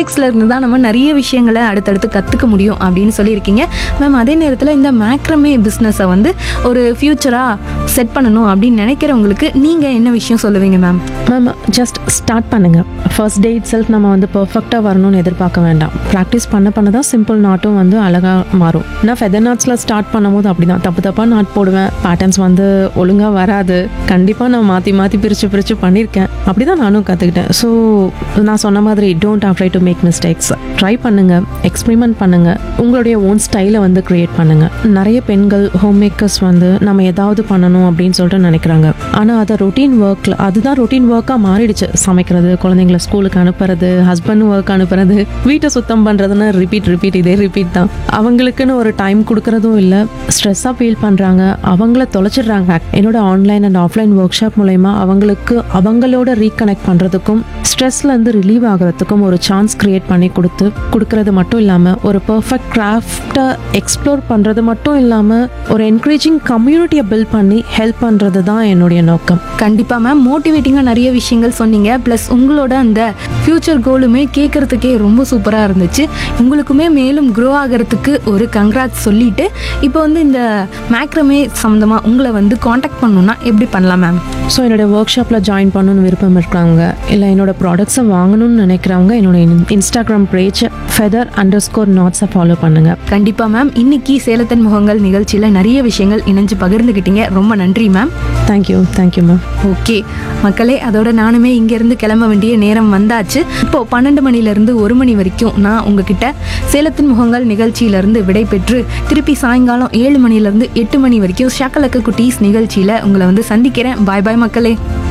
மிஸ்டேக்ஸில் இருந்து தான் நம்ம நிறைய விஷயங்களை அடுத்தடுத்து கற்றுக்க முடியும் அப்படின்னு சொல்லியிருக்கீங்க மேம் அதே நேரத்தில் இந்த மேக்ரமே பிஸ்னஸை வந்து ஒரு ஃப்யூச்சராக செட் பண்ணணும் அப்படின்னு நினைக்கிறவங்களுக்கு நீங்கள் என்ன விஷயம் சொல்லுவீங்க மேம் மேம் ஜஸ்ட் ஸ்டார்ட் பண்ணுங்க ஃபர்ஸ்ட் டே இட் செல்ஃப் நம்ம வந்து பர்ஃபெக்டாக வரணும்னு எதிர்பார்க்க வேண்டாம் ப்ராக்டிஸ் பண்ண பண்ண தான் சிம்பிள் நாட்டும் வந்து அழகாக மாறும் நான் ஃபெதர் நாட்ஸில் ஸ்டார்ட் பண்ணும்போது அப்படி தான் தப்பு தப்பாக நாட் போடுவேன் பேட்டர்ன்ஸ் வந்து ஒழுங்காக வராது கண்டிப்பாக நான் மாற்றி மாற்றி பிரித்து பிரித்து பண்ணியிருக்கேன் அப்படி தான் நானும் கற்றுக்கிட்டேன் ஸோ நான் சொன்ன மாதிரி don't apply to make mistakes try பண்ணுங்க எக்ஸ்பெரிமெண்ட் பண்ணுங்க உங்களுடைய ஓன் ஸ்டைலை வந்து கிரியேட் பண்ணுங்க நிறைய பெண்கள் ஹோம் மேக்கர்ஸ் வந்து நம்ம ஏதாவது பண்ணணும் அப்படின்னு சொல்லிட்டு நினைக்கிறாங்க ஆனால் அதை ரொட்டீன் ஒர்க்கில் அதுதான் ரொட்டீன் ஒர்க்காக மாறிடுச்சு சமைக்கிறது குழந்தைங்கள ஸ்கூலுக்கு அனுப்புறது ஹஸ்பண்ட் ஒர்க் அனுப்புறது வீட்டை சுத்தம் பண்ணுறதுன்னு ரிப்பீட் ரிப்பீட் இதே ரிப்பீட் தான் அவங்களுக்குன்னு ஒரு டைம் கொடுக்கறதும் இல்லை ஸ்ட்ரெஸ்ஸாக ஃபீல் பண்ணுறாங்க அவங்கள தொலைச்சிடுறாங்க என்னோட online and offline workshop மூலயமா அவங்களுக்கு அவங்களோட ரீகனெக்ட் பண்ணுறதுக்கும் ஸ்ட்ரெஸ்லேருந்து ரிலீவ் ஆகிறதுக்கும் ஒரு சான்ஸ் கிரியேட் பண்ணி கொடுத்து கொடுக்கறது மட்டும் இல்லாமல் ஒரு பர்ஃபெக்ட் கிராஃப்டை எக்ஸ்ப்ளோர் பண்ணுறது மட்டும் இல்லாமல் ஒரு என்கரேஜிங் கம்யூனிட்டியை பில்ட் பண்ணி ஹெல்ப் பண்ணுறது தான் என்னுடைய நோக்கம் கண்டிப்பாக மேம் மோட்டிவேட்டிங்காக நிறைய விஷயங்கள் சொன்னீங்க ப்ளஸ் உங்களோட அந்த ஃப்யூச்சர் கோலுமே கேட்குறதுக்கே ரொம்ப சூப்பராக இருந்துச்சு உங்களுக்குமே மேலும் க்ரோ ஆகிறதுக்கு ஒரு கங்க்ராட்ஸ் சொல்லிட்டு இப்போ வந்து இந்த மேக்ரமே சம்மந்தமாக உங்களை வந்து காண்டாக்ட் பண்ணணும்னா எப்படி பண்ணலாம் மேம் ஸோ என்னோட ஒர்க் ஷாப்பில் ஜாயின் பண்ணணும்னு விருப்பம் இருக்கிறவங்க இல்லை என்னோட ப்ராடக்ட்ஸை வாங்கணும்னு நினைக்கிறவங்க என்னோட Instagram page feather underscore நாட்ஸை ஃபாலோ பண்ணுங்கள் கண்டிப்பாக மேம் இன்னைக்கு சேலத்தின் முகங்கள் நிகழ்ச்சியில் நிறைய விஷயங்கள் இணைஞ்சு பகிர்ந்துக்கிட்டீங்க ரொம்ப நன்றி ma'am thank you thank you ma'am okay மக்களே அதோட நானுமே இங்கேருந்து கிளம்ப வேண்டிய நேரம் வந்தாச்சு இப்போ பன்னெண்டு மணிலேருந்து ஒரு மணி வரைக்கும் நான் உங்ககிட்ட சேலத்தின் முகங்கள் நிகழ்ச்சியிலேருந்து விடை பெற்று திருப்பி சாயங்காலம் ஏழு மணிலேருந்து எட்டு மணி வரைக்கும் ஷாக்கலக்க குட்டீஸ் நிகழ்ச்சியில் உங்களை வந்து சந்திக்கிறேன் பாய் பாய் மக்களே